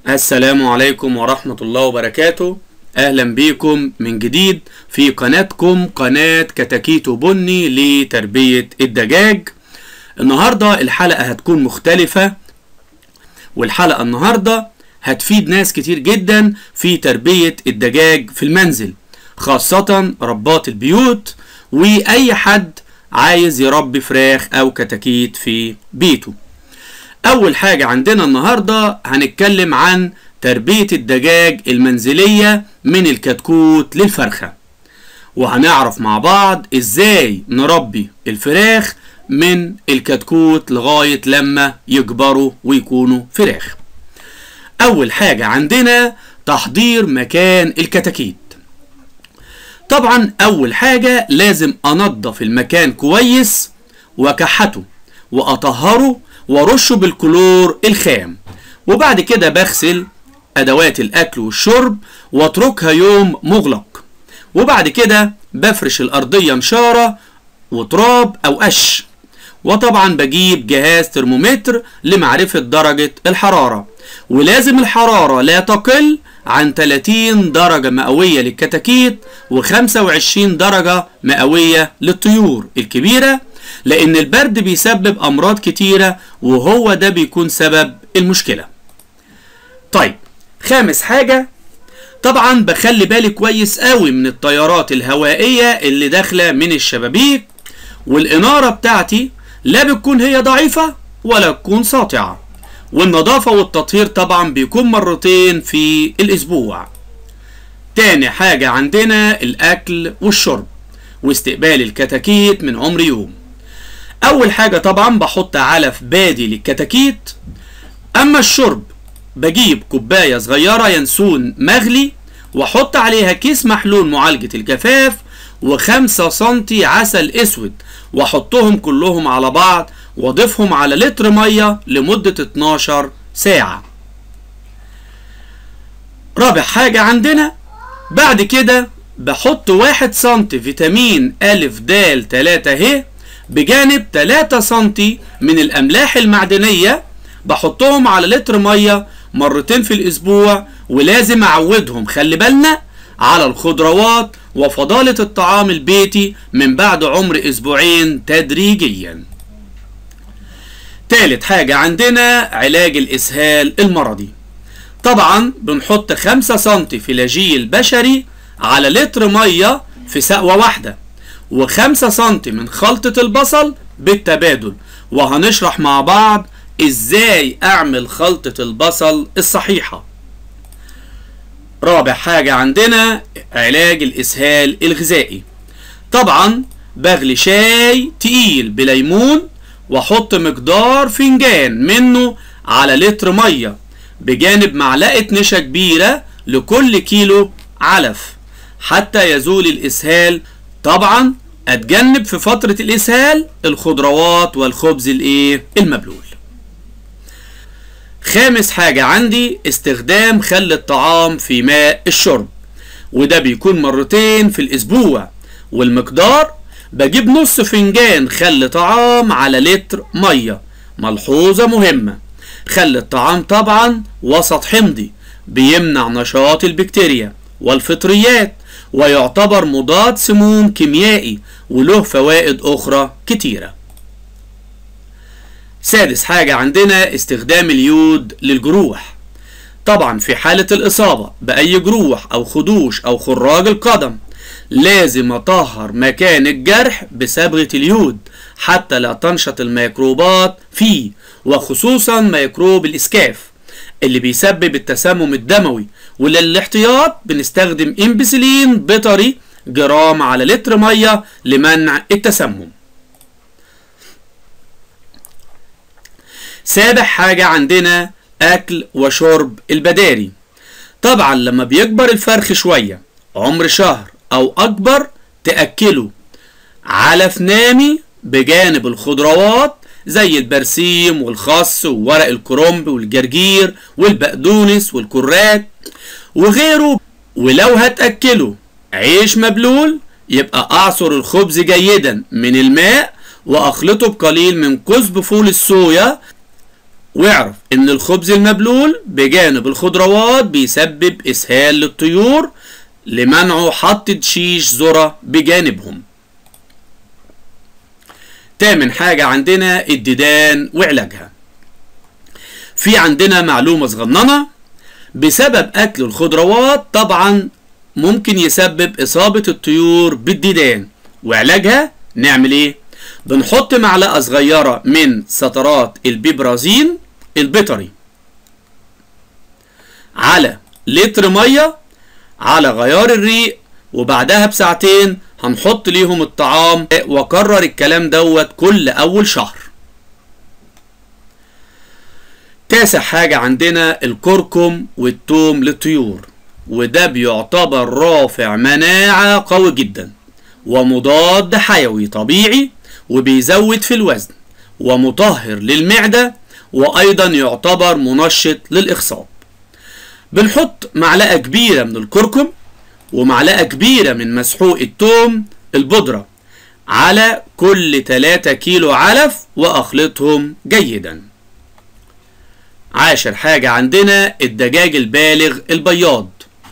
السلام عليكم ورحمة الله وبركاته أهلا بيكم من جديد في قناتكم قناة كتاكيتو بني لتربية الدجاج النهاردة الحلقة هتكون مختلفة والحلقة النهاردة هتفيد ناس كتير جدا في تربية الدجاج في المنزل خاصة ربات البيوت وأي حد عايز يربي فراخ أو كتاكيت في بيته أول حاجة عندنا النهاردة هنتكلم عن تربية الدجاج المنزلية من الكتكوت للفرخة وهنعرف مع بعض ازاي نربي الفراخ من الكتكوت لغاية لما يكبروا ويكونوا فراخ أول حاجة عندنا تحضير مكان الكتاكيت طبعا أول حاجة لازم أنظف المكان كويس وأكحته وأطهره وارشه بالكلور الخام وبعد كده بغسل ادوات الاكل والشرب واتركها يوم مغلق وبعد كده بفرش الارضيه نشاره وتراب او قش وطبعا بجيب جهاز ترمومتر لمعرفه درجه الحراره ولازم الحراره لا تقل عن 30 درجه مئويه للكتاكيت و25 درجه مئويه للطيور الكبيره لأن البرد بيسبب أمراض كتيرة وهو ده بيكون سبب المشكلة. طيب خامس حاجة طبعا بخلي بالي كويس قوي من التيارات الهوائية اللي داخلة من الشبابيك والإنارة بتاعتي لا بتكون هي ضعيفة ولا تكون ساطعة والنظافة والتطهير طبعا بيكون مرتين في الأسبوع. تاني حاجة عندنا الأكل والشرب واستقبال الكتاكيت من عمر يوم. اول حاجه طبعا بحط علف بادي للكتاكيت اما الشرب بجيب كوبايه صغيره ينسون مغلي واحط عليها كيس محلول معالجه الجفاف وخمسة سنتي عسل اسود واحطهم كلهم على بعض واضيفهم على لتر ميه لمده 12 ساعه رابع حاجه عندنا بعد كده بحط واحد سنتي فيتامين ألف د 3 ه بجانب 3 سم من الأملاح المعدنية بحطهم على لتر مية مرتين في الأسبوع ولازم أعودهم خلي بالنا على الخضروات وفضالة الطعام البيتي من بعد عمر أسبوعين تدريجيا تالت حاجة عندنا علاج الإسهال المرضي طبعا بنحط 5 سم فلاجيل بشري على لتر مية في سقوة واحدة وخمسة سنتي من خلطة البصل بالتبادل وهنشرح مع بعض ازاي اعمل خلطة البصل الصحيحة رابع حاجة عندنا علاج الاسهال الغذائي طبعا بغلي شاي تقيل بليمون واحط مقدار فنجان منه على لتر مية بجانب معلقة نشا كبيرة لكل كيلو علف حتى يزول الاسهال طبعا اتجنب في فترة الاسهال الخضروات والخبز الايه المبلول خامس حاجة عندي استخدام خل الطعام في ماء الشرب وده بيكون مرتين في الاسبوع والمقدار بجيب نص فنجان خل طعام على لتر مية ملحوظة مهمة خل الطعام طبعا وسط حمضي بيمنع نشاط البكتيريا والفطريات ويعتبر مضاد سموم كيميائي وله فوائد أخرى كتيرة سادس حاجة عندنا استخدام اليود للجروح طبعا في حالة الإصابة بأي جروح أو خدوش أو خراج القدم لازم أطهر مكان الجرح بصبغة اليود حتى لا تنشط الميكروبات فيه وخصوصا ميكروب الإسكاف اللي بيسبب التسمم الدموي وللاحتياط بنستخدم امبسلين بيطري جرام على لتر ميه لمنع التسمم سابع حاجة عندنا أكل وشرب البداري طبعا لما بيكبر الفرخ شوية عمر شهر أو أكبر تأكله علف نامي بجانب الخضروات زي البرسيم والخس وورق الكرنب والجرجير والبقدونس والكرات وغيره ولو هتأكله عيش مبلول يبقى أعصر الخبز جيدا من الماء وأخلطه بقليل من كزب فول الصويا واعرف ان الخبز المبلول بجانب الخضروات بيسبب اسهال للطيور لمنعه حط شيش ذرة بجانبهم تامن حاجة عندنا الديدان وعلاجها في عندنا معلومة صغننة بسبب أكل الخضروات طبعا ممكن يسبب إصابة الطيور بالديدان وعلاجها نعمل إيه؟ بنحط معلقة صغيرة من سترات البيبرازين البيطري على لتر مية على غيار الريق وبعدها بساعتين هنحط ليهم الطعام وكرر الكلام دوت كل أول شهر تاسع حاجة عندنا الكركم والثوم للطيور وده بيعتبر رافع مناعة قوي جدا ومضاد حيوي طبيعي وبيزود في الوزن ومطهر للمعدة وأيضا يعتبر منشط للإخصاب بنحط معلقة كبيرة من الكركم ومعلقة كبيرة من مسحوق التوم البودرة على كل 3 كيلو علف وأخلطهم جيدا عاشر حاجة عندنا الدجاج البالغ البياض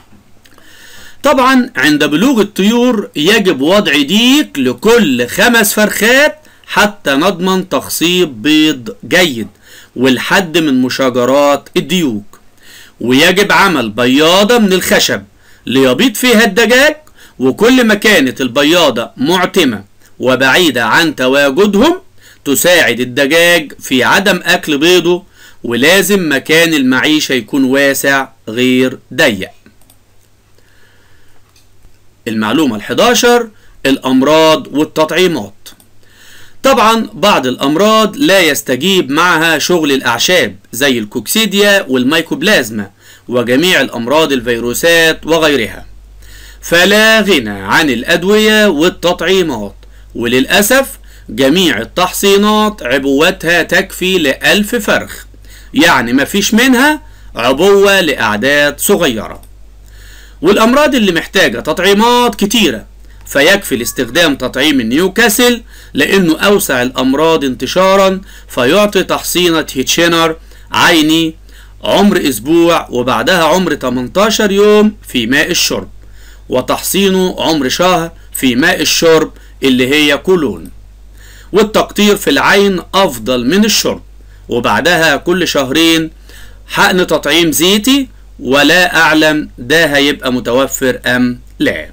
طبعا عند بلوغ الطيور يجب وضع ديك لكل خمس فرخات حتى نضمن تخصيب بيض جيد والحد من مشاجرات الديوك ويجب عمل بياضة من الخشب ليبيض فيها الدجاج وكل ما كانت البياضة معتمة وبعيدة عن تواجدهم تساعد الدجاج في عدم أكل بيضه ولازم مكان المعيشة يكون واسع غير ضيق المعلومة الحداشر الأمراض والتطعيمات طبعا بعض الأمراض لا يستجيب معها شغل الأعشاب زي الكوكسيديا والميكوبلازما وجميع الأمراض الفيروسات وغيرها فلا غنى عن الأدوية والتطعيمات وللأسف جميع التحصينات عبوتها تكفي لألف فرخ يعني مفيش منها عبوة لأعداد صغيرة والأمراض اللي محتاجة تطعيمات كتيرة فيكفي لاستخدام تطعيم النيوكاسل لأنه أوسع الأمراض انتشارا فيعطي تحصينة هيتشينر عيني عمر أسبوع وبعدها عمر 18 يوم في ماء الشرب وتحصينه عمر شهر في ماء الشرب اللي هي كولون والتقطير في العين أفضل من الشرب وبعدها كل شهرين حقن تطعيم زيتي ولا أعلم ده هيبقى متوفر أم لا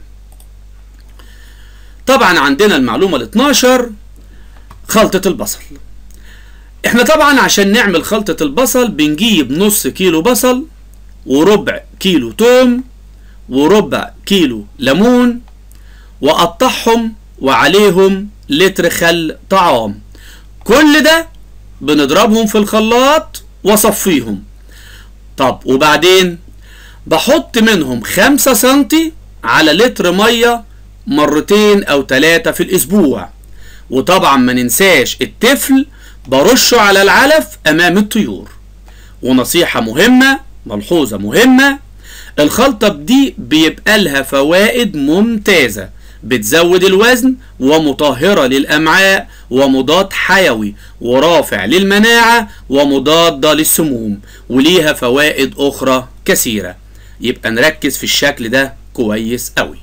طبعا عندنا المعلومة ال 12 خلطة البصل احنا طبعا عشان نعمل خلطة البصل بنجيب نص كيلو بصل وربع كيلو توم وربع كيلو ليمون وقطعهم وعليهم لتر خل طعام كل ده بنضربهم في الخلاط وصفيهم طب وبعدين بحط منهم خمسة سنتي على لتر مية مرتين أو ثلاثة في الأسبوع وطبعا ما ننساش التفل برشه على العلف أمام الطيور ونصيحة مهمة ملحوظة مهمة الخلطة دي بيبقى لها فوائد ممتازة بتزود الوزن ومطهرة للأمعاء ومضاد حيوي ورافع للمناعة ومضادة للسموم وليها فوائد أخرى كثيرة يبقى نركز في الشكل ده كويس قوي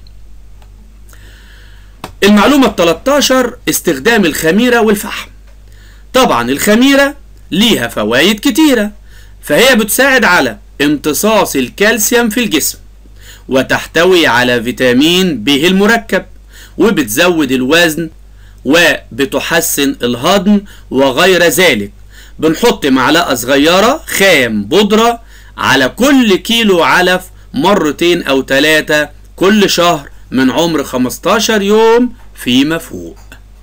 المعلومة ال 13 استخدام الخميرة والفحم طبعا الخميرة ليها فوائد كتيرة فهي بتساعد على امتصاص الكالسيوم في الجسم وتحتوي على فيتامين ب المركب وبتزود الوزن وبتحسن الهضم وغير ذلك بنحط معلقة صغيرة خام بودرة على كل كيلو علف مرتين أو ثلاثة كل شهر من عمر 15 يوم فيما فوق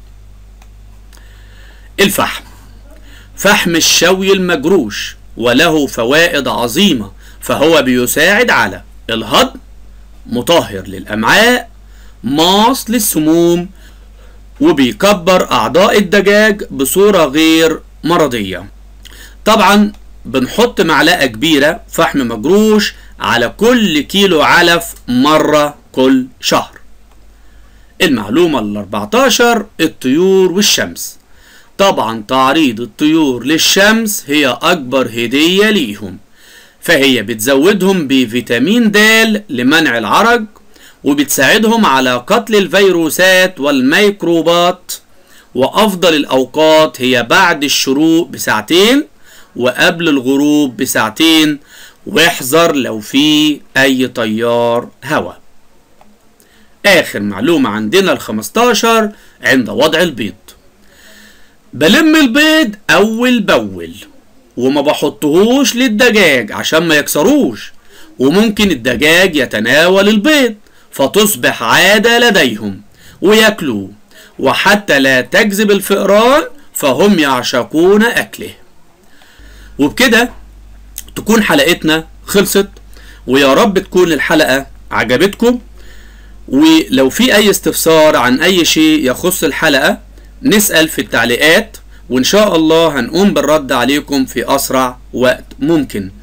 الفحم فحم الشوي المجروش وله فوائد عظيمة فهو بيساعد على الهضم مطهر للأمعاء ماص للسموم وبيكبر أعضاء الدجاج بصورة غير مرضية طبعا بنحط معلقة كبيرة فحم مجروش على كل كيلو علف مرة كل شهر المعلومة ال 14 الطيور والشمس طبعا تعريض الطيور للشمس هي أكبر هدية ليهم فهي بتزودهم بفيتامين د لمنع العرج وبتساعدهم على قتل الفيروسات والميكروبات وأفضل الأوقات هي بعد الشروق بساعتين وقبل الغروب بساعتين واحذر لو في أي تيار هواء آخر معلومة عندنا الخمستاشر عند وضع البيض بلم البيض أول بأول وما بحطهوش للدجاج عشان ما يكسروش وممكن الدجاج يتناول البيض فتصبح عادة لديهم وياكلوه وحتى لا تجذب الفئران فهم يعشقون أكله وبكده تكون حلقتنا خلصت ويا رب تكون الحلقة عجبتكم ولو في أي استفسار عن أي شيء يخص الحلقة نسأل في التعليقات وإن شاء الله هنقوم بالرد عليكم في أسرع وقت ممكن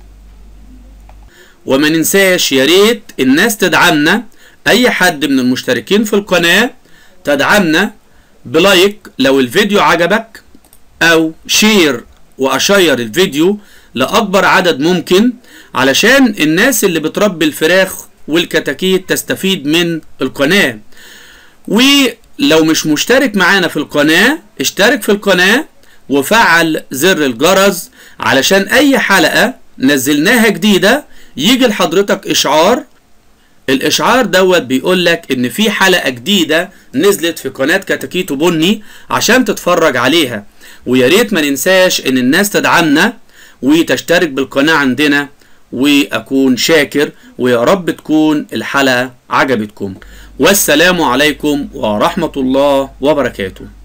وما ننساش يا ريت الناس تدعمنا أي حد من المشتركين في القناة تدعمنا بلايك لو الفيديو عجبك أو شير وأشير الفيديو لأكبر عدد ممكن علشان الناس اللي بتربي الفراخ والكتاكيت تستفيد من القناة ولو مش مشترك معانا في القناة اشترك في القناة وفعل زر الجرس علشان أي حلقة نزلناها جديدة يجي لحضرتك إشعار الإشعار دوت بيقولك إن في حلقة جديدة نزلت في قناة كتاكيتو بني عشان تتفرج عليها ويا ريت ما ننساش إن الناس تدعمنا وتشترك بالقناة عندنا وأكون شاكر ويا رب تكون الحلقة عجبتكم والسلام عليكم ورحمة الله وبركاته